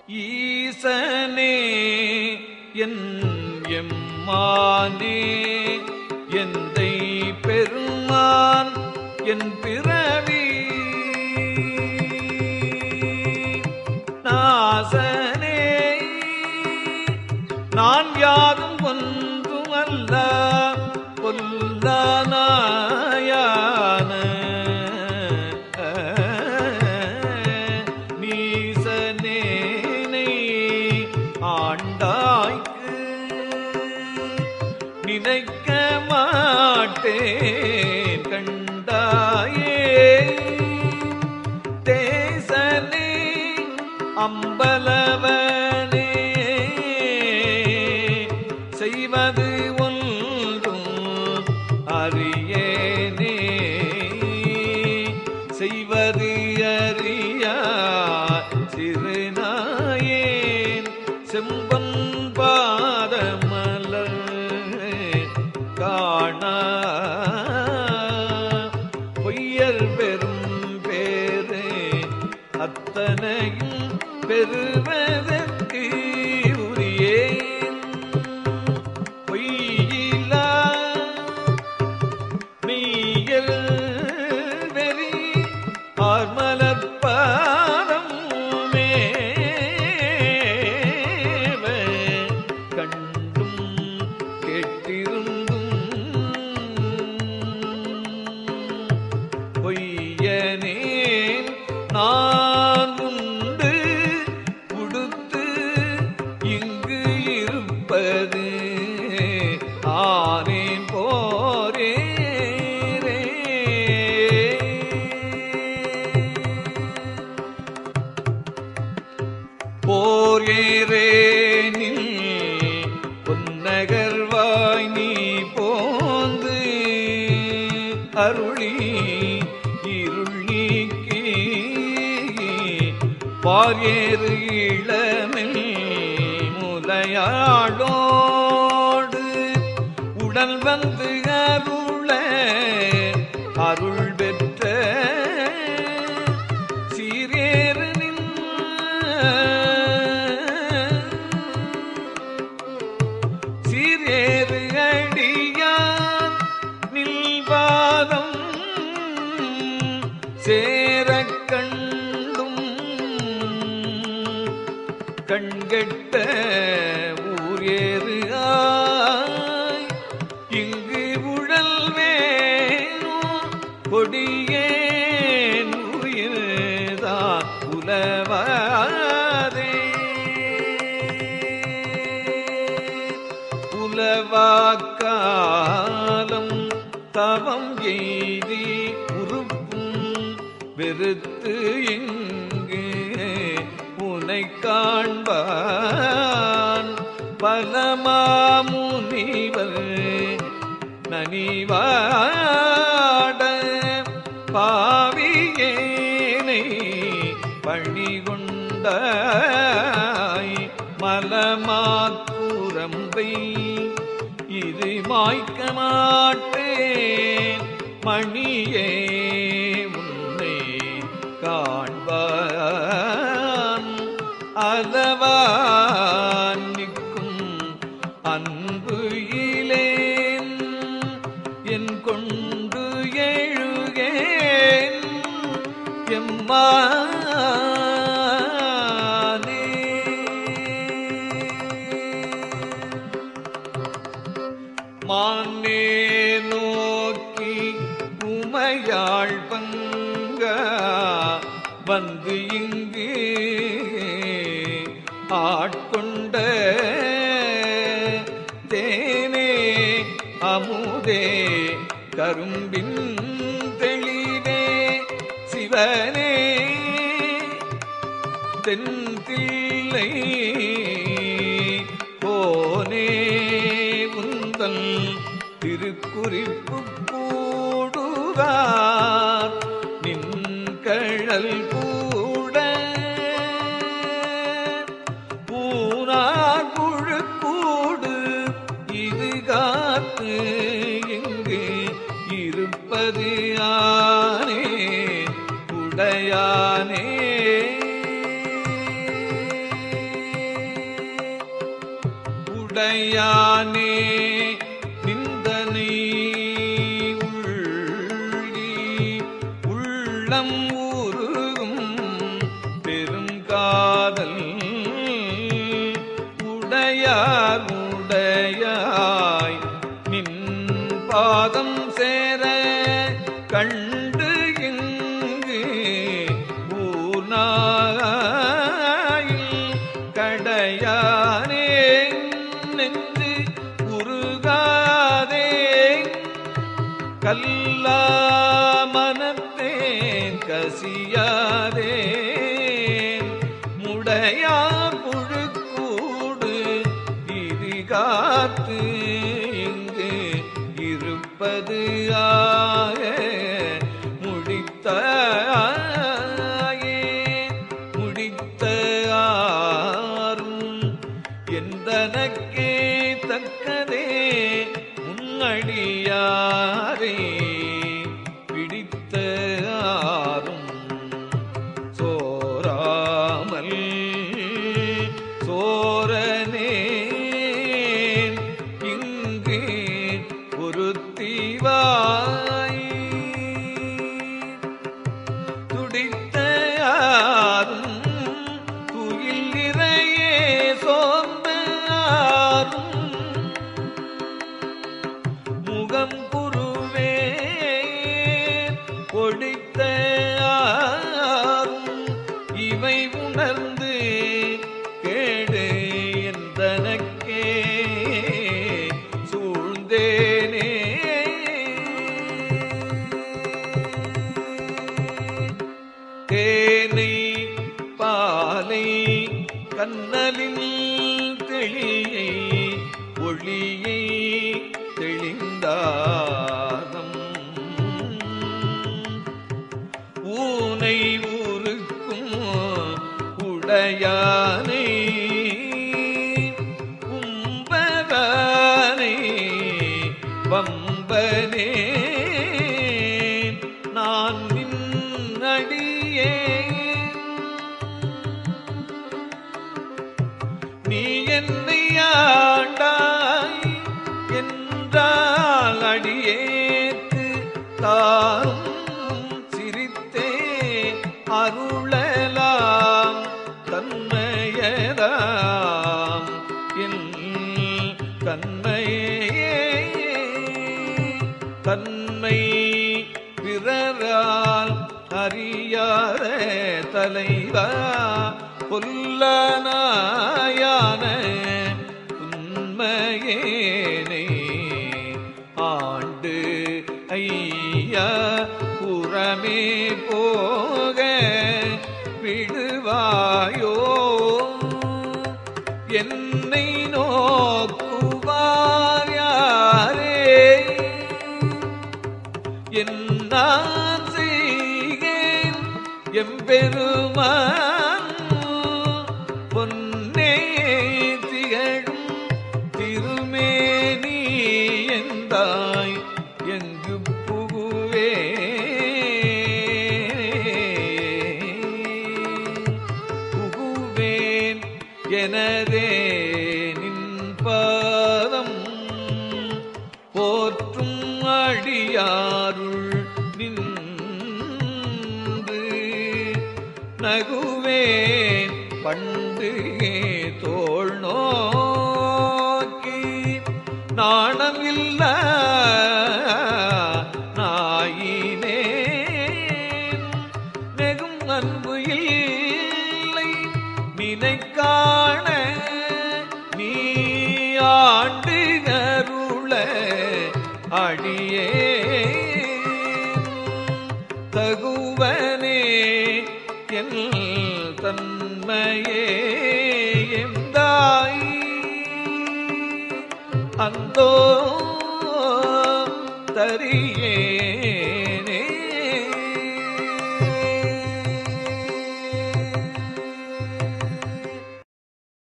ஈசனே என் எம்மானே எந்தை பெருமான் என் பிறவி நாசனே நான் யாதும் ஒன்றுமல்ல கொல்லானாயான நீசனேனை ஆண்டாய்க்கு நினைக்க மாட்டேன் கண்டாயே தேசனே அம்பலவனே செய்வது ஒன்றும் அறியேனே செய்வது அறியா சிறுநாயேன் செம்பன் பாதமலர் காணா பொய்யர் பெரும் பேரு அத்தனையும் பெறுவதற்கு உரியேன் பொய்யிலா மெய்யல் வெறி ஆர்மலப்பாதம் மேவ கண்டும் கேட்டிருந்தும் பொய்யனேன் நான் உண்டு உடுத்து இங்கு இருப்பது ஆனேன் போரே போர் ஏறேனில் பொன்னகர்வாய் நீ போந்து அருளி இருள் நீக்கி பாரியேறு இளமில் முலையாளோடு உடல் வந்து அருள அருள் பெற்ற சீரேறு நின் சீரேறு அடியான் நில்வாதம் சேரக் கண்டும் கண்கெட்ட ஊரேறு ஆய் இங்கு உழல் வேணும் கொடியேன் உயிர்தான் உலவாதே உலவாக்காலம் தவம் எய்தி உறுப்பும் வெறுத்து இங்கு உனை காண்பான் பலமாமுனிவர் நனிவாட பாவியேனை பணிகொண்டாய் மலமாக்குரம்பை இது மாய்க்க மாட்டேன் மணியே உன்னை காண்பான் அளவான் நிற்கும் அன்பு இலேன் என் கொண்டு எழுகேன் எம்மானே மானே நோக்கி உமையாள் பங்க வந்து இங்கு ஆட்கொண்ட தேனே அமுதே கரும்பின் தெளிவே சிவனே தென்தில்லை போனே உந்தல் திருக்குறிப்பு கூடுவார் நின் கழல் கூட பூனார் புழுக்கூடு இது காத்து இங்கு இருப்பது ஆனே உடையானே உடையானே நிந்தனை உள்ளி உள்ளம் ஊருகும் பெருங்காதல் உடையார் உடையாய் நின் பாதம் சேர கண்டு இங்கு ஊனாயில் கடையானே நெஞ்சு உருகாதே கல்லா மனத்தேன் கசியாதே முடையார் புழுக்கூடு இது காத்து இங்கு இருப்பது ஆக முடித்தாயே முடித்த ஆறும் எந்தனக்கே தக்கதே முன்னடியாரே பிடித்த ஆறும் சோராமல் சோரனேன் இங்கு ஒரு தீவாய் துடித்த ஆறும் துயில் நிறையே சோர்ந்த ஆறும் முகம் குருவே பொடித்த ஆறும் இவை உணர்ந்து கேடு எந்தனக்கே சூழ்ந்தேனே தேனை பாலை கண்ணலில் தெளியை ஒளியை தெளிந்தாதம் ஊனை ஊருக்கும் உடையானை கும்பரானை வம்பனே நான் நின்னடியே நீ என்னை ஆண்டாய் என்றால் அடியேற்கு தாரும் சிரித்தே அருளலாம் தன்மையதாம் என் தன்மையே தன்மை பிறரால் அறியாத தலைவா புல்லனாயான உண்மையேனே ஆண்டு ஐயா புறமே போக விடுவாயோ என்னை நோக்குவார் யாரே என் நான் செய்கேன் எம்பெருமான் பொன்னே திகழும் திருமேனி எந்தாய் எங்கு புகுவே புகுவேன் எனதே நின் பாதம் போற்றும் அடியாருள் நின்று நகுவேன் பண்டு தோள் நோக்கி நாணம் இல்ல நாயினே நெகும் அன்பு இல்லை நினைக்காண நீ ஆண்டு அருள அடியே தகுவனே என் தன்மையே எந்தாய் அந்தோ தரியே